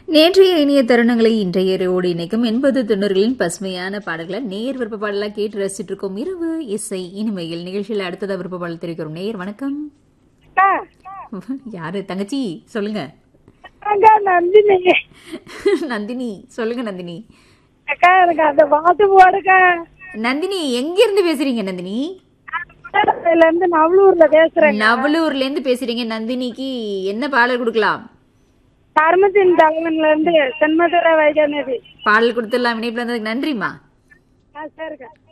நேற்றைய இனிய தருணங்களை இன்றையரோடு இணைக்கும் எண்பது தொண்ணூறுகளின் பசுமையான பாடல்களை நேர் விருப்ப பாடலா கேட்டு ரசிச்சுட்டு இருக்கோம் இரவு இசை இனிமையில் நிகழ்ச்சியில் அடுத்ததா விருப்ப பாடல் தெரிவிக்கிறோம் நேர் வணக்கம் அக்கா யாரு தங்கச்சி சொல்லுங்க அக்கா நந்தினி நந்தினி சொல்லுங்க நந்தினி அக்கா எனக்கு அந்த பாட்டு போடுக்கா நந்தினி எங்க இருந்து பேசுறீங்க நந்தினி இதுல இருந்து நவலூர்ல பேசுறேன் நவலூர்ல இருந்து பேசுறீங்க நந்தினிக்கு என்ன பாடல் கொடுக்கலாம் தர்மத்தின் தலைவன்ல இருந்து சென்மதுரை வைகநதி பாடல் கொடுத்துடலாம் இணைப்புல இருந்ததுக்கு நன்றிம்மா ஆ சரிக்கா